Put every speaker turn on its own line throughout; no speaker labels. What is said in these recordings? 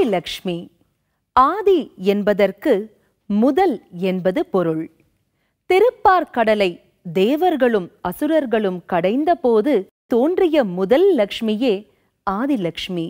ஆதிலக்ஷ்மி ஆதி என்பதற்கு முதல் என்பது பொருள் திருப்பார்கடலை தேவர்களும் அசுரர்களும் கடைந்தபோது தோன்றிய முதல் லக்ஷ்மியே ஆதிலக்ஷ்மி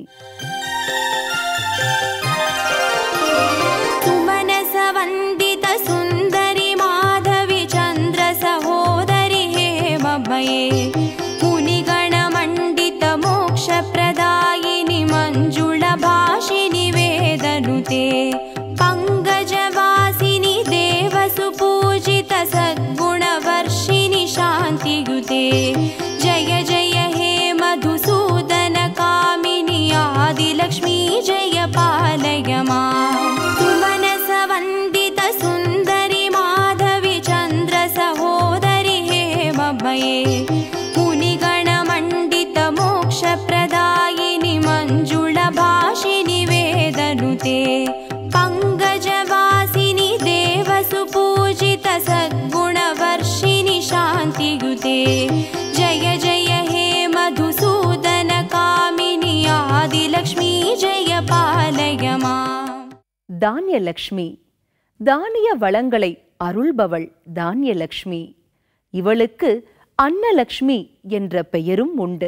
सुमनसवन्दित सुन्दरि माधवि चन्द्र सहोदरि हेमभये मुनिगणमण्डित मोक्षप्रदायिनि मञ्जुळभाषिनि वेदनुते पङ्कजवासिनि देवसुपूजित सद्गुणवर्षिणि शान्तियुते जय जय हे मधुसूदन कामिनि आदिलक्ष्मी जय पालय माम् सुमनसवन्दित सुन्दरि माधवि चन्द्र सहोदरि हेमभये मुनिगणमण्डित मोक्षप्रदायिनि मञ्जुळभाषिनि वेदनुते पङ्कजवासिनि देवसुपूजित सद्गुणवर्षिणि शान्तियुते जय जय हे मधुसूदन कामिनि आदिलक्ष्मी जय पालय माम्
தானியலக்ஷ்மி தானிய வளங்களை அருள்பவள் தானியலக்ஷ்மி இவளுக்கு அன்னலக்ஷ்மி என்ற பெயரும் உண்டு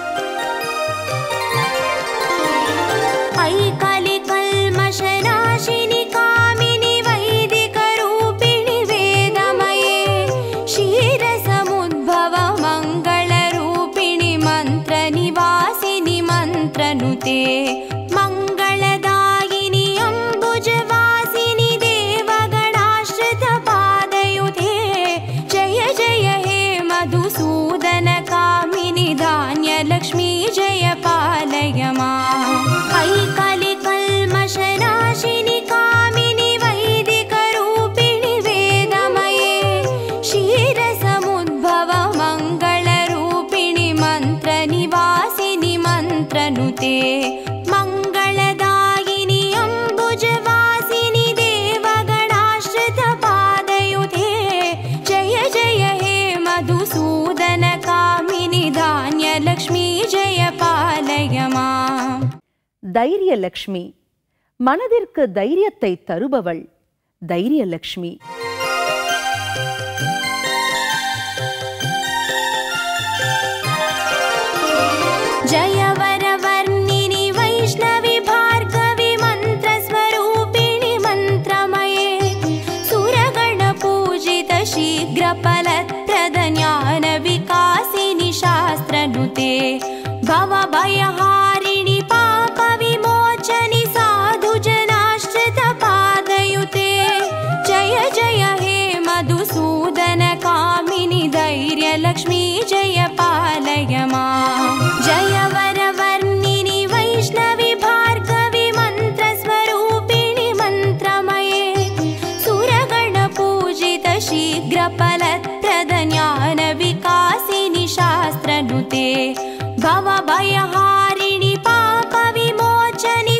ऐकलिकल्मषनाशिनि कामिनि वैदिकरूपिणि वेदमये क्षीरसमुद्भव मङ्गलरूपिणि मन्त्रनिवासिनि मन्त्रनुते मङ्गलदायिनि अम्बुजवासिनि देवगणाश्रितपादयुते जय जय हे मधुसूदन कामिनि धान्यलक्ष्मी जय पालय माम् ऐकलिकल्मषनाशिनि कामिनि वैदिकरूपिणि वेदमये क्षीरसमुद्भव मङ्गलरूपिणि मन्त्रनिवासिनि मन्त्रनुते मङ्गलदायिनि अम्बुजवासिनि देवगणाश्रितपादयुते जय जय हे मधुसूदन कामिनि धान्यलक्ष्मी जय पालय माम्
தைரியலக்ஷ்மி மனதிற்கு தைரியத்தை தருபவள் தைரியலக்ஷ்மி
जय वरवर्णिनि वैष्णवि भार्गवि मन्त्रस्वरूपिणि मन्त्रमये सुरगणपूजित शीघ्रफलप्रद ज्ञानविकासिनि शास्त्रनुते भवभयहारिणि पापविमोचनि साधुजनाश्रितपादयुते जय जय हे मधुसूदन कामिनि धैर्यलक्ष्मी जय पालय माम् जय वरवर्णिनि वैष्णवि भार्गवि मन्त्रस्वरूपिणि मन्त्रमये सुरगणपूजित शीघ्रफलप्रद ज्ञानविकासिनि शास्त्रनुते भवभयहारिणि पापविमोचनि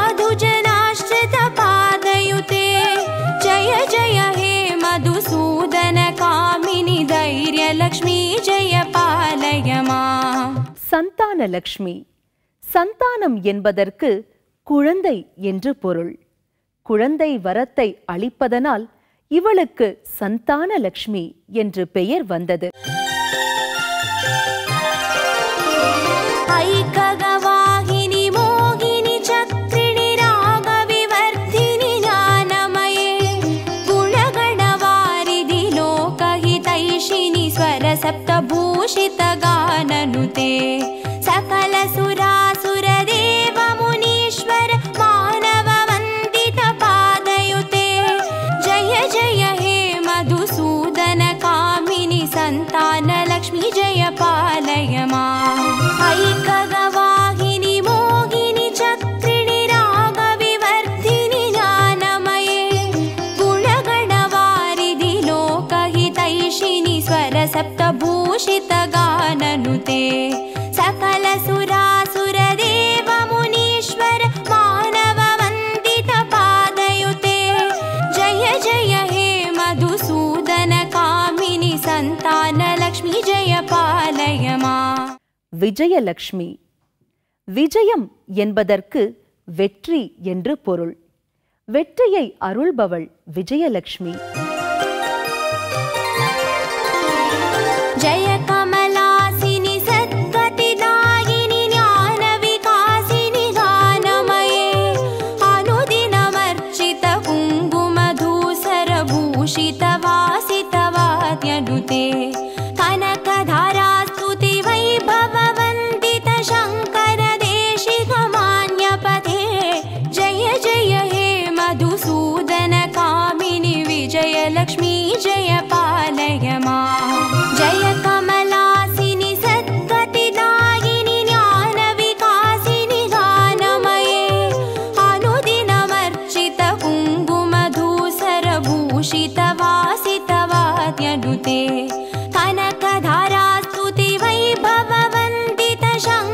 साधुजनाश्रितपादयुते जय जय हे मधुसूदन कामिनि धैर्यलक्ष्मी जय पालय माम्
சந்தானலக்ஷ்மி சந்தானம் என்பதற்கு குழந்தை என்று பொருள் குழந்தை வரத்தை அளிப்பதனால் இவளுக்கு சந்தானலக்ஷ்மி என்று பெயர் வந்தது
ऐकगवाहिनि मोहिनि चक्रिणि रागविवर्धिनि ज्ञानमये गुणगणवारिधि लोकहितैषिणि स्वरसप्तभूषितगाननुते सकलसुरासुरदेव मुनीश्वर मानववन्दितपादयुते जय जय हे मधुसूदन कामिनि सन्तानलक्ष्मी जय पालय माम् ऐकगवाहिनि मोहिनि चक्रिणि रागविवर्धिनि ज्ञानमये गुणगणवारिधि लोकहितैषिनि स्वरसप्तभूषितगाननुते सकलसुरासुरदेव मुनीश्वर मानववन्दितपादयुते जय जय हे मधुसूदन कामिनि सन्तानलक्ष्मी जय पालय माम्
விஜயலக்ஷ்மி விஜயம் என்பதற்கு வெற்றி என்று பொருள் வெற்றியை அருள்பவள் விஜயலட்சுமி
जय कमलासिनि सद्गतिदायिनि ज्ञानविकासिनि गानमये अनुदिनमर्चित कुङ्कुमधूसरभूषितवासितवाद्यनुते कनकधारास्तुति वैभववन्दित शङ्करदेशिकमान्यपथे जय जय हे मधुसूदन कामिनि विजयलक्ष्मी जय पालय मा जय कमलासिनि सद्गतिदायिनि ज्ञानविकासिनि गानमये अनुदिनमर्चित कुङ्कुमधूसरभूषितवासितवाद्यनुते कनकधारास्तुति वैभववन्दित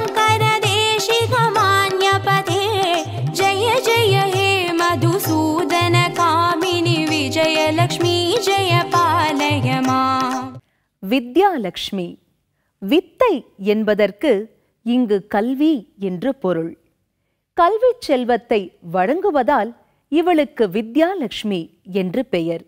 शङ्करदेशिकमान्यपथे जय जय हे मधुसूदन कामिनि विजयलक्ष्मी जय पालय मा
வித்யாலட்சுமி வித்தை என்பதற்கு இங்கு கல்வி என்று பொருள் கல்விச் செல்வத்தை வழங்குவதால் இவளுக்கு வித்யாலட்சுமி என்று பெயர்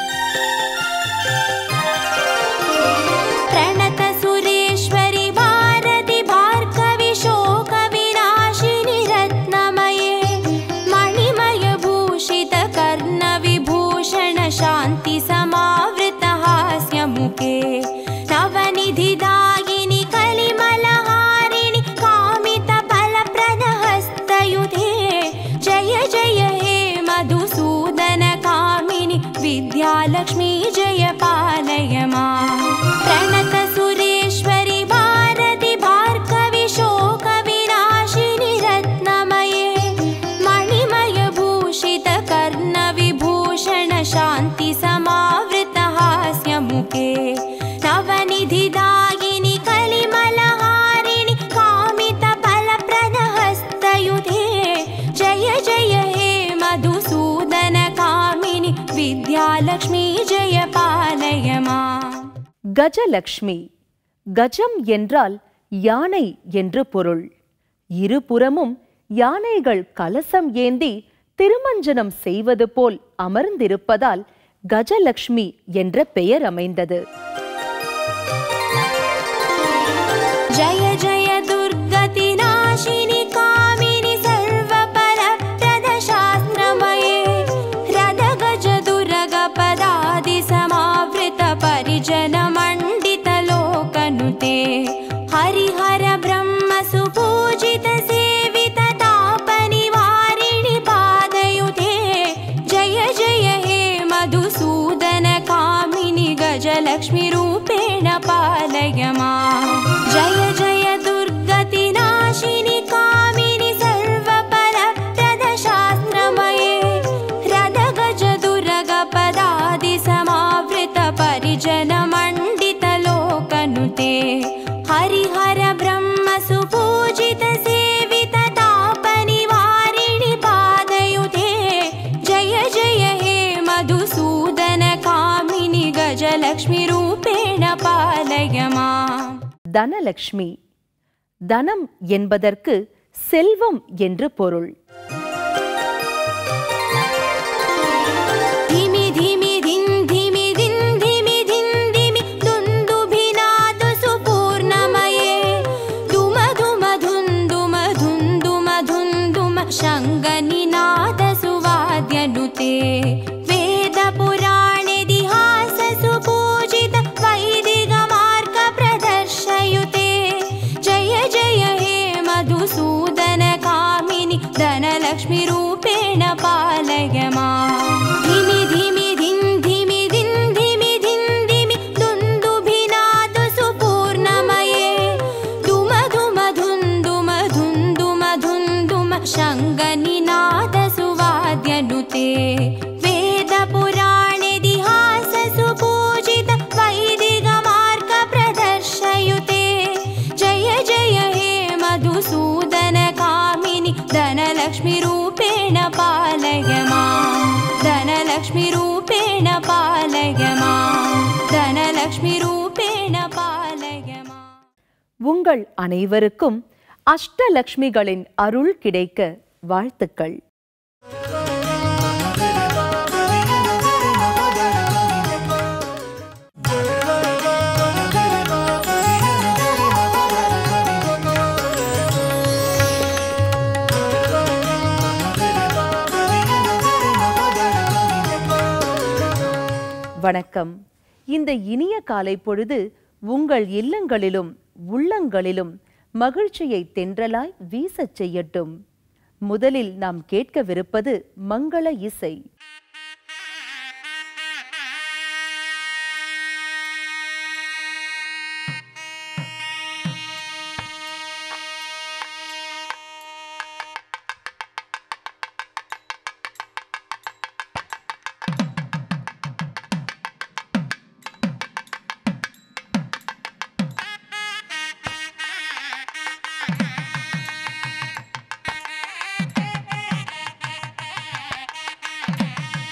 प्रणत सुरेश्वरि भारति भार्गवि शोकविनाशिनि रत्नमये मणिमय भूषित कर्णविभूषण शान्ति समावृत हास्यमुखे नवनिधिदायिनि कलिमलहारिणि कामित फलप्रदहस्तयुधे जय जय हे मधुसूदन कामिनि विद्यालक्ष्मी जय पालय मा प्रणत सुरेश्वरि भारति भार्गवि शोकविनाशिनि रत्नमये मणिमय भूषित कर्णविभूषण शान्ति समावृत हास्यमुखे नवनिधिदायिनि कलिमलहारिणि कामित फलप्रदहस्तयुधे जय जय हे मधुसूदन कामिनि विद्यालक्ष्मी जय पालय मा
கஜலட்சுமி கஜம் என்றால் யானை என்று பொருள் இருபுறமும் யானைகள் கலசம் ஏந்தி திருமஞ்சனம் செய்வது போல் அமர்ந்திருப்பதால் கஜலட்சுமி என்ற பெயர் அமைந்தது
जय जय दुर्गतिनाशिनि कामिनि सर्वपरप्रदशास्त्रमये रदगज दुर्गपदादि समावृत परिजनमण्डितलोकनुते हरिहर ब्रह्म सुपूजित सेवित तापनिवारिणि पादयुधे जय जय हे मधुसूदन कामिनि गजलक्ष्मीरूपेण पालय मा जय जय दुर्गतिनाशिनि कामिनि सर्वपरप्रदशास्त्रमये रदगज दुर्गपदादि समावृत परिजनमण्डितलोकनुते हरिहर ब्रह्म सुपूजित सेवित तापनिवारिणि पादयुधे जय जय हे मधुसूदन कामिनि गजलक्ष्मीरूपेण पालय मा
தனலட்சுமி தனம் என்பதற்கு செல்வம் என்று பொருள்
धिमि धिमि धिन् धिमि धिन् धिमि धिन् धिमि दुन्दुभिनादु सुपूर्णमये दुम दुम धुन् दुम धुन् दुम धुन् दुम शङ्गनिनाद सुवाद्यनुते वेदपुराणेतिहास सुपूजित वैदिकमार्ग प्रदर्शयुते जय जय हे मधुसूदन कामिनि धनलक्ष्मीरूपेण पालय मा धिमि धिमि धिन् धिमि धिन् धिमि धिन् धिमि दुन्दुभिनादु सुपूर्णमये दुम दुम धुन् दुम धुन् दुम धुन् दुम शङ्गनिनाद सुवाद्यनुते वेदपुराणेतिहास सुपूजित वैदिकमार्ग प्रदर्शयुते जय जय हे मधुसूदन कामिनि धनलक्ष्मीरूपेण पालय मा धनलक्ष्मीरूपेण पालय मा धनलक्ष्मीरूपेण पालय मा
உங்கள் அனைவருக்கும் அஷ்டலக்ஷ்மிகளின் அருள் கிடைக்க வாழ்த்துக்கள் வணக்கம் இந்த இனிய காலை பொழுது உங்கள் இல்லங்களிலும் உள்ளங்களிலும் மகிழ்ச்சியை தென்றலாய் வீசச் செய்யட்டும் முதலில் நாம் கேட்கவிருப்பது மங்கள இசை
Thank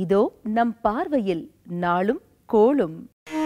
இதோ நம் பார்வையில் நாளும் கோளும்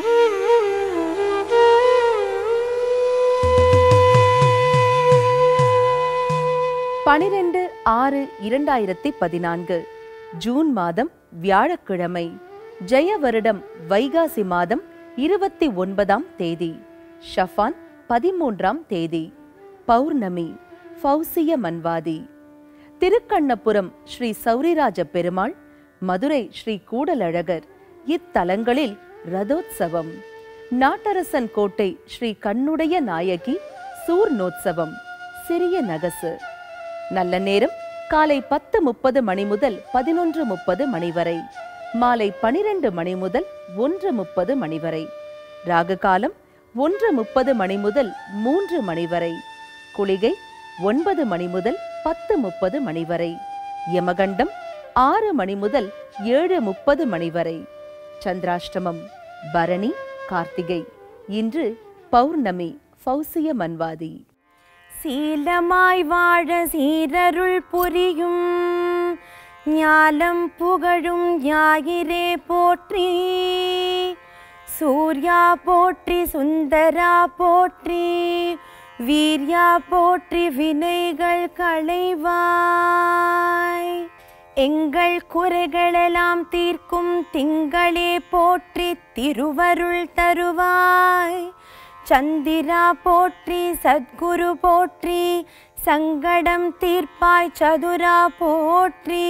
பனிரெண்டு ஆறு இரண்டாயிரத்தி பதினான்கு ஜூன் மாதம் வியாழக்கிழமை ஜெய வருடம் வைகாசி மாதம் இருபத்தி ஒன்பதாம் தேதி ஷஃபான் பதிமூன்றாம் தேதி பௌர்ணமி ஃபௌசிய மன்வாதி திருக்கண்ணபுரம் ஸ்ரீ சௌரிராஜ பெருமாள் மதுரை ஸ்ரீ கூடலழகர் இத்தலங்களில் ரதோத்சவம் நாட்டரசன் கோட்டை ஸ்ரீ கண்ணுடைய நாயகி சூர்ணோத்சவம் சிறிய நகசு நல்ல நேரம் காலை பத்து முப்பது மணி முதல் பதினொன்று முப்பது மணி வரை மாலை பனிரெண்டு மணி முதல் ஒன்று முப்பது மணி வரை ராகு காலம் ஒன்று முப்பது மணி முதல் மூன்று மணி வரை குளிகை ஒன்பது மணி முதல் பத்து முப்பது மணி வரை யமகண்டம் ஆறு மணி முதல் ஏழு முப்பது மணி வரை சந்திராஷ்டமம் பரணி கார்த்திகை இன்று பௌர்ணமி ஃபௌசிய மன்வாதி
சீலமாய் வாழ சீரருள் புரியும் ஞாலம் புகழும் ஞாயிறே போற்றி சூர்யா போற்றி சுந்தரா போற்றி வீர்யா போற்றி வினைகள் களைவாய் எங்கள் குறைகளெல்லாம் தீர்க்கும் திங்களே போற்றி திருவருள் தருவாய் சந்திரா போற்றி சத்குரு போற்றி சங்கடம் தீர்ப்பாய் சதுரா போற்றி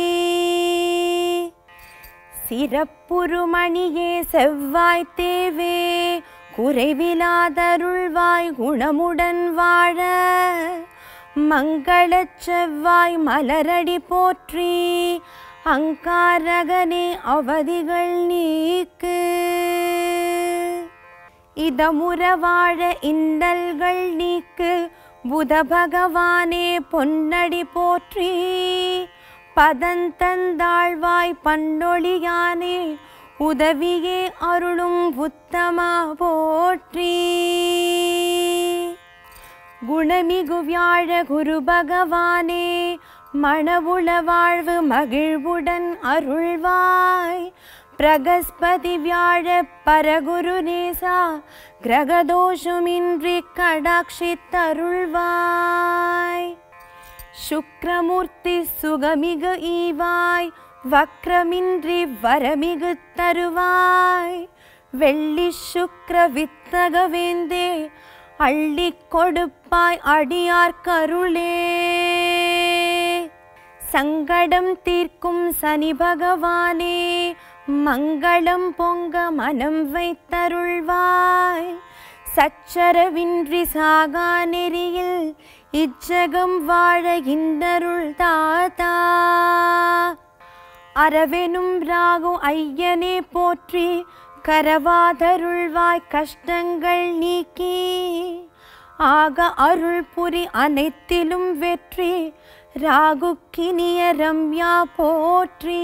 சிறப்புருமணியே செவ்வாய் தேவே குறைவிலாதருள்வாய் குணமுடன் வாழ மங்களச் செவ்வாய் மலரடி போற்றி அங்காரகனே அவதிகள் நீக்கு இதமுற வாழ இன்னல்கள் நீக்கு புத பகவானே பொன்னடி போற்றி பதந்தந்தாழ்வாய் பண்டொழியானே உதவியே அருளும் உத்தமா போற்றி குணமிகு வியாழ குரு பகவானே மணவுள வாழ்வு மகிழ்வுடன் அருள்வாய் பிரகஸ்பதி வியாழ பரகுரு நேசா கிரகதோஷமின்றி கடாட்சித்தருள்வாய் சுக்ரமூர்த்தி சுகமிகு ஈவாய் வக்ரமின்றி வரமிகு தருவாய் வெள்ளி சுக்ர வித்தகவேந்தே அள்ளிக் கொடுப்பாய் அடியார் கருளே சங்கடம் தீர்க்கும் சனி பகவானே மங்களம் பொங்க மனம் வைத்தருள்வாய் சச்சரவின்றி சாகா நெறியில் இச்சகம் வாழ இந்தருள் தாத்தா அரவெனும் ராகு ஐயனே போற்றி கரவாதருள்வாய் கஷ்டங்கள் நீக்கி ஆக அருள் புரி அனைத்திலும் வெற்றி ராகுக்கினிய ரம்யா போற்றி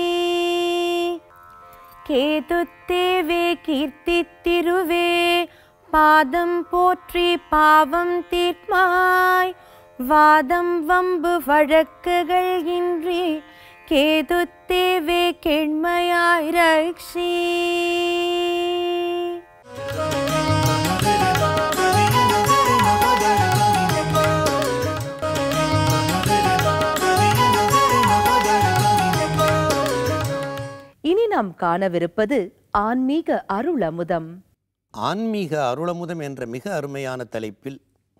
கேதுத்தேவே கீர்த்தி திருவே பாதம் போற்றி பாவம் தீர்மாய் வாதம் வம்பு வழக்குகள் இன்றி கேதுத்தேவே கெண்மையாய் ரக்ஷி
இனி நாம் காணவிருப்பது ஆன்மீக அருளமுதம்
ஆன்மீக அருளமுதம் என்ற மிக அருமையான தலைப்பில்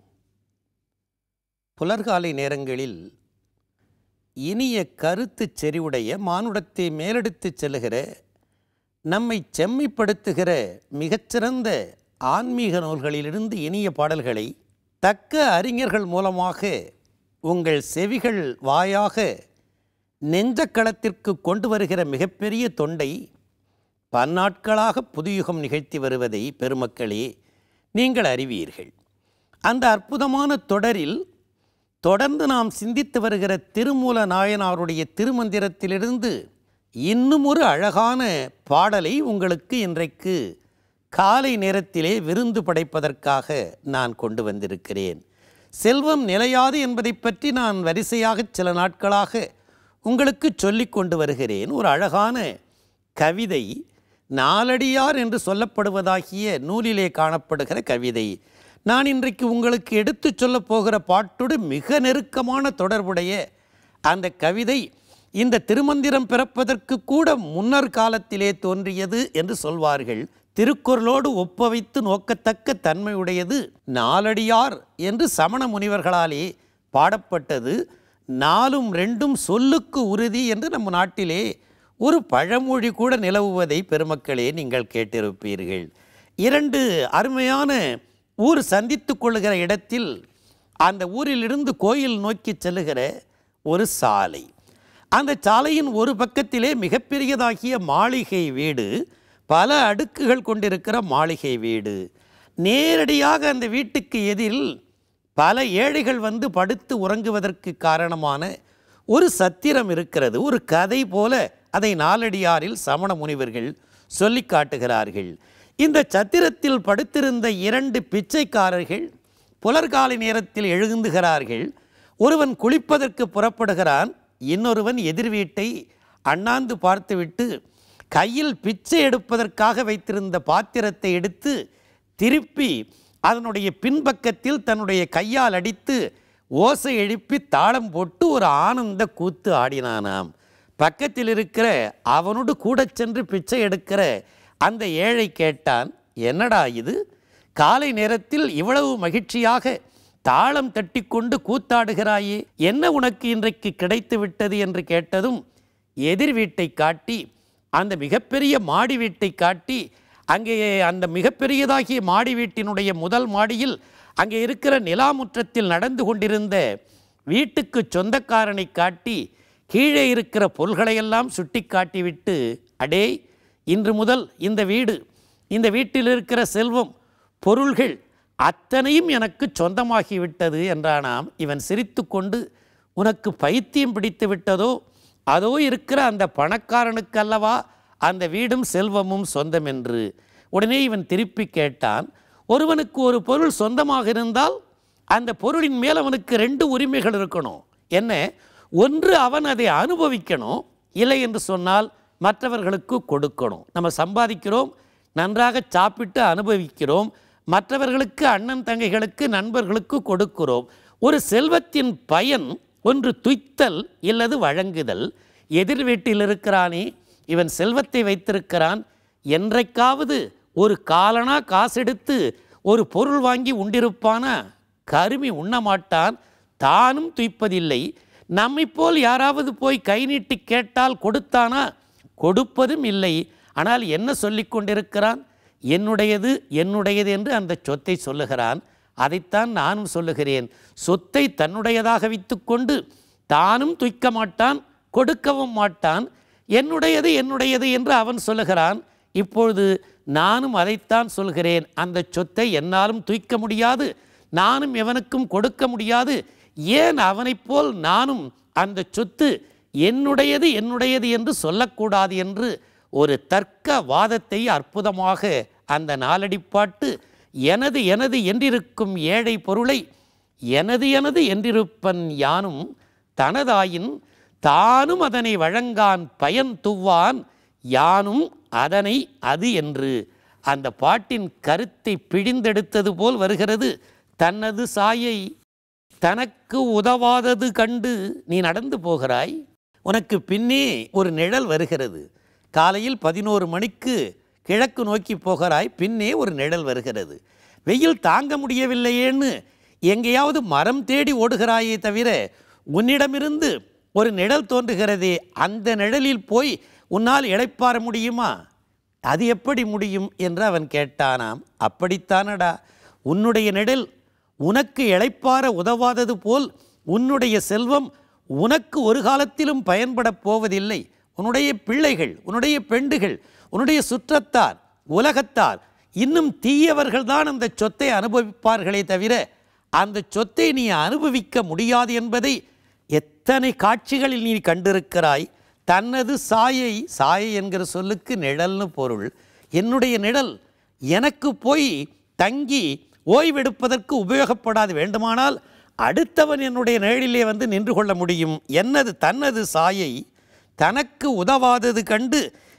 புலர்காலை நேரங்களில் இனிய கருத்துச் செறிவுடைய மானுடத்தை மேலெடுத்துச் செல்லுகிற நம்மை செம்மைப்படுத்துகிற மிகச்சிறந்த ஆன்மீக நூல்களிலிருந்து இனிய பாடல்களை தக்க அறிஞர்கள் மூலமாக உங்கள் செவிகள் வாயாக நெஞ்சக்களத்திற்கு கொண்டு வருகிற மிகப்பெரிய தொண்டை பன்னாட்களாக புதுயுகம் நிகழ்த்தி வருவதை பெருமக்களே நீங்கள் அறிவீர்கள் அந்த அற்புதமான தொடரில் தொடர்ந்து நாம் சிந்தித்து வருகிற திருமூல நாயனாருடைய திருமந்திரத்திலிருந்து இன்னும் ஒரு அழகான பாடலை உங்களுக்கு இன்றைக்கு காலை நேரத்திலே விருந்து படைப்பதற்காக நான் கொண்டு வந்திருக்கிறேன் செல்வம் நிலையாது என்பதை பற்றி நான் வரிசையாக சில நாட்களாக உங்களுக்கு சொல்லிக் கொண்டு வருகிறேன் ஒரு அழகான கவிதை நாலடியார் என்று சொல்லப்படுவதாகிய நூலிலே காணப்படுகிற கவிதை நான் இன்றைக்கு உங்களுக்கு எடுத்துச் சொல்லப் போகிற பாட்டோடு மிக நெருக்கமான தொடர்புடைய அந்த கவிதை இந்த திருமந்திரம் பிறப்பதற்கு கூட முன்னர் காலத்திலே தோன்றியது என்று சொல்வார்கள் திருக்குறளோடு ஒப்பவைத்து நோக்கத்தக்க தன்மையுடையது நாலடியார் என்று சமண முனிவர்களாலே பாடப்பட்டது நாலும் ரெண்டும் சொல்லுக்கு உறுதி என்று நம் நாட்டிலே ஒரு பழமொழி கூட நிலவுவதை பெருமக்களே நீங்கள் கேட்டிருப்பீர்கள் இரண்டு அருமையான ஊர் சந்தித்துக் கொள்ளுகிற இடத்தில் அந்த ஊரிலிருந்து கோயில் நோக்கி செல்லுகிற ஒரு சாலை அந்த சாலையின் ஒரு பக்கத்திலே மிகப்பெரியதாகிய மாளிகை வீடு பல அடுக்குகள் கொண்டிருக்கிற மாளிகை வீடு நேரடியாக அந்த வீட்டுக்கு எதிரில் பல ஏழைகள் வந்து படுத்து உறங்குவதற்கு காரணமான ஒரு சத்திரம் இருக்கிறது ஒரு கதை போல அதை நாலடியாரில் சமண முனிவர்கள் சொல்லி காட்டுகிறார்கள் இந்த சத்திரத்தில் படுத்திருந்த இரண்டு பிச்சைக்காரர்கள் புலர்காலை நேரத்தில் எழுந்துகிறார்கள் ஒருவன் குளிப்பதற்கு புறப்படுகிறான் இன்னொருவன் எதிர் வீட்டை அண்ணாந்து பார்த்துவிட்டு கையில் பிச்சை எடுப்பதற்காக வைத்திருந்த பாத்திரத்தை எடுத்து திருப்பி அதனுடைய பின்பக்கத்தில் தன்னுடைய கையால் அடித்து ஓசை எழுப்பி தாளம் போட்டு ஒரு ஆனந்த கூத்து ஆடினானாம் பக்கத்தில் இருக்கிற அவனோடு கூட சென்று பிச்சை எடுக்கிற அந்த ஏழை கேட்டான் என்னடா இது காலை நேரத்தில் இவ்வளவு மகிழ்ச்சியாக தாளம் தட்டிக்கொண்டு கூத்தாடுகிறாயே என்ன உனக்கு இன்றைக்கு கிடைத்து விட்டது என்று கேட்டதும் எதிர் வீட்டை காட்டி அந்த மிகப்பெரிய மாடி வீட்டை காட்டி அங்கே அந்த மிகப்பெரியதாகிய மாடி வீட்டினுடைய முதல் மாடியில் அங்கே இருக்கிற நிலாமுற்றத்தில் நடந்து கொண்டிருந்த வீட்டுக்கு சொந்தக்காரனை காட்டி கீழே இருக்கிற பொருள்களையெல்லாம் சுட்டி காட்டிவிட்டு அடே இன்று முதல் இந்த வீடு இந்த வீட்டில் இருக்கிற செல்வம் பொருள்கள் அத்தனையும் எனக்கு சொந்தமாகிவிட்டது என்றானாம் இவன் சிரித்துக்கொண்டு உனக்கு பைத்தியம் பிடித்து விட்டதோ அதோ இருக்கிற அந்த பணக்காரனுக்கு அல்லவா அந்த வீடும் செல்வமும் சொந்தம் என்று உடனே இவன் திருப்பி கேட்டான் ஒருவனுக்கு ஒரு பொருள் சொந்தமாக இருந்தால் அந்த பொருளின் மேல் அவனுக்கு ரெண்டு உரிமைகள் இருக்கணும் என்ன ஒன்று அவன் அதை அனுபவிக்கணும் இல்லை என்று சொன்னால் மற்றவர்களுக்கு கொடுக்கணும் நம்ம சம்பாதிக்கிறோம் நன்றாக சாப்பிட்டு அனுபவிக்கிறோம் மற்றவர்களுக்கு அண்ணன் தங்கைகளுக்கு நண்பர்களுக்கு கொடுக்கிறோம் ஒரு செல்வத்தின் பயன் ஒன்று துய்த்தல் இல்லது வழங்குதல் எதிர் வீட்டில் இருக்கிறானே இவன் செல்வத்தை வைத்திருக்கிறான் என்றைக்காவது ஒரு காலனா காசெடுத்து ஒரு பொருள் வாங்கி உண்டிருப்பானா கருமி உண்ணமாட்டான் தானும் துய்ப்பதில்லை நம்மை போல் யாராவது போய் கை நீட்டி கேட்டால் கொடுத்தானா கொடுப்பதும் இல்லை ஆனால் என்ன சொல்லிக் கொண்டிருக்கிறான் என்னுடையது என்னுடையது என்று அந்த சொத்தை சொல்லுகிறான் அதைத்தான் நானும் சொல்லுகிறேன் சொத்தை தன்னுடையதாக வைத்துக்கொண்டு தானும் துய்க்க மாட்டான் கொடுக்கவும் மாட்டான் என்னுடையது என்னுடையது என்று அவன் சொல்லுகிறான் இப்பொழுது நானும் அதைத்தான் சொல்கிறேன் அந்த சொத்தை என்னாலும் துய்க்க முடியாது நானும் எவனுக்கும் கொடுக்க முடியாது ஏன் அவனைப் போல் நானும் அந்த சொத்து என்னுடையது என்னுடையது என்று சொல்லக்கூடாது என்று ஒரு தர்க்க வாதத்தை அற்புதமாக அந்த நாலடிப்பாட்டு எனது எனது என்றிருக்கும் ஏழை பொருளை எனது எனது என்றிருப்பன் யானும் தனதாயின் தானும் அதனை வழங்கான் பயன் துவான் யானும் அதனை அது என்று அந்த பாட்டின் கருத்தை பிழிந்தெடுத்தது போல் வருகிறது தனது சாயை தனக்கு உதவாதது கண்டு நீ நடந்து போகிறாய் உனக்கு பின்னே ஒரு நிழல் வருகிறது காலையில் பதினோரு மணிக்கு கிழக்கு நோக்கி போகிறாய் பின்னே ஒரு நிழல் வருகிறது வெயில் தாங்க முடியவில்லையேன்னு எங்கேயாவது மரம் தேடி ஓடுகிறாயே தவிர உன்னிடமிருந்து ஒரு நிழல் தோன்றுகிறதே அந்த நிழலில் போய் உன்னால் இளைப்பாற முடியுமா அது எப்படி முடியும் என்று அவன் கேட்டானாம் அப்படித்தானடா உன்னுடைய நிழல் உனக்கு இளைப்பாற உதவாதது போல் உன்னுடைய செல்வம் உனக்கு ஒரு காலத்திலும் பயன்படப் போவதில்லை உன்னுடைய பிள்ளைகள் உன்னுடைய பெண்டுகள் உன்னுடைய சுற்றத்தார் உலகத்தார் இன்னும் தீயவர்கள்தான் அந்த சொத்தை அனுபவிப்பார்களே தவிர அந்த சொத்தை நீ அனுபவிக்க முடியாது என்பதை எத்தனை காட்சிகளில் நீ கண்டிருக்கிறாய் தனது சாயை சாயை என்கிற சொல்லுக்கு நிழல்னு பொருள் என்னுடைய நிழல் எனக்கு போய் தங்கி ஓய்வெடுப்பதற்கு உபயோகப்படாது வேண்டுமானால் அடுத்தவன் என்னுடைய நிழலிலே வந்து நின்று கொள்ள முடியும் என்னது தனது சாயை தனக்கு உதவாதது கண்டு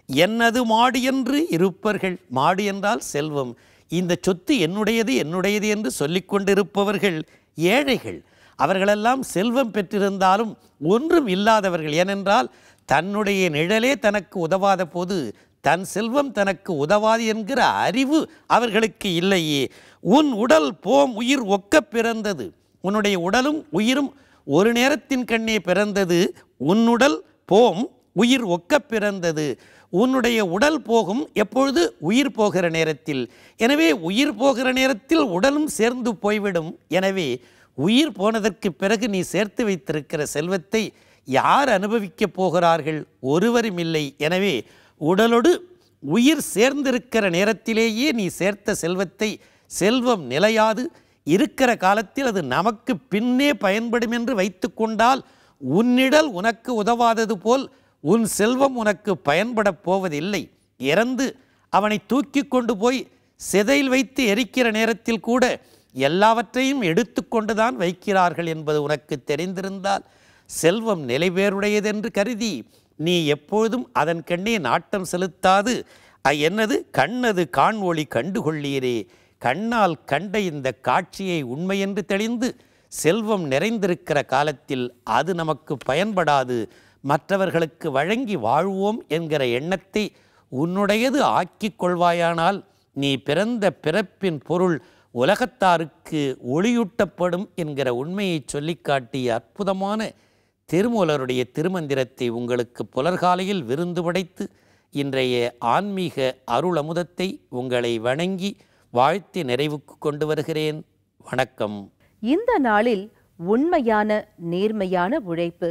என்னது மாடு என்று இருப்பர்கள் மாடு என்றால் செல்வம் இந்த சொத்து என்னுடையது என்னுடையது என்று சொல்லிக் கொண்டிருப்பவர்கள் ஏழைகள் அவர்களெல்லாம் செல்வம் பெற்றிருந்தாலும் ஒன்றும் இல்லாதவர்கள் ஏனென்றால் தன்னுடைய நிழலே தனக்கு உதவாத போது தன் செல்வம் தனக்கு உதவாது என்கிற அறிவு அவர்களுக்கு இல்லையே உன் உடல் போம் உயிர் ஒக்க பிறந்தது உன்னுடைய உடலும் உயிரும் ஒரு நேரத்தின் கண்ணே பிறந்தது உன்னுடல் போம் உயிர் ஒக்க பிறந்தது உன்னுடைய உடல் போகும் எப்பொழுது உயிர் போகிற நேரத்தில் எனவே உயிர் போகிற நேரத்தில் உடலும் சேர்ந்து போய்விடும் எனவே உயிர் போனதற்கு பிறகு நீ சேர்த்து வைத்திருக்கிற செல்வத்தை யார் அனுபவிக்கப் போகிறார்கள் ஒருவரும் இல்லை எனவே உடலோடு உயிர் சேர்ந்திருக்கிற நேரத்திலேயே நீ சேர்த்த செல்வத்தை செல்வம் நிலையாது இருக்கிற காலத்தில் அது நமக்கு பின்னே பயன்படும் என்று வைத்துக்கொண்டால் உன்னிடல் உனக்கு உதவாதது போல் உன் செல்வம் உனக்கு பயன்படப் போவதில்லை இறந்து அவனை தூக்கி கொண்டு போய் சிதையில் வைத்து எரிக்கிற நேரத்தில் கூட எல்லாவற்றையும் எடுத்துக்கொண்டுதான் வைக்கிறார்கள் என்பது உனக்கு தெரிந்திருந்தால் செல்வம் நிலைபேறுடையதென்று கருதி நீ எப்பொழுதும் அதன் கண்ணே நாட்டம் செலுத்தாது அ- என்னது கண்ணது காண் ஒளி கண்டுகொள்ளீரே கண்ணால் கண்ட இந்த காட்சியை உண்மையென்று தெளிந்து செல்வம் நிறைந்திருக்கிற காலத்தில் அது நமக்கு பயன்படாது மற்றவர்களுக்கு வழங்கி வாழ்வோம் என்கிற எண்ணத்தை உன்னுடையது ஆக்கிக் கொள்வாயானால் நீ பிறந்த பிறப்பின் பொருள் உலகத்தாருக்கு ஒளியூட்டப்படும் என்கிற உண்மையை சொல்லிக் காட்டிய அற்புதமான திருமூலருடைய திருமந்திரத்தை உங்களுக்கு புலர்காலையில் விருந்து படைத்து இன்றைய ஆன்மீக அருள் அமுதத்தை உங்களை வணங்கி வாழ்த்தி நிறைவுக்கு கொண்டு வருகிறேன் வணக்கம்
இந்த நாளில் உண்மையான நேர்மையான உழைப்பு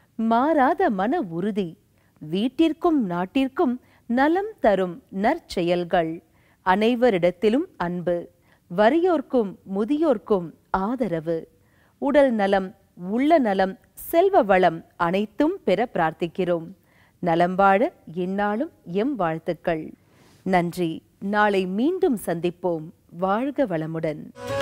மாறாத மன உறுதி வீட்டிற்கும் நாட்டிற்கும் நலம் தரும் நற்செயல்கள் அனைவரிடத்திலும் அன்பு வறியோர்க்கும் முதியோர்க்கும் ஆதரவு உடல் நலம் உள்ள நலம் செல்வ வளம் அனைத்தும் பெற பிரார்த்திக்கிறோம் நலம் வாழ எந்நாளும் எம் வாழ்த்துக்கள் நன்றி நாளை மீண்டும் சந்திப்போம் வாழ்க வளமுடன்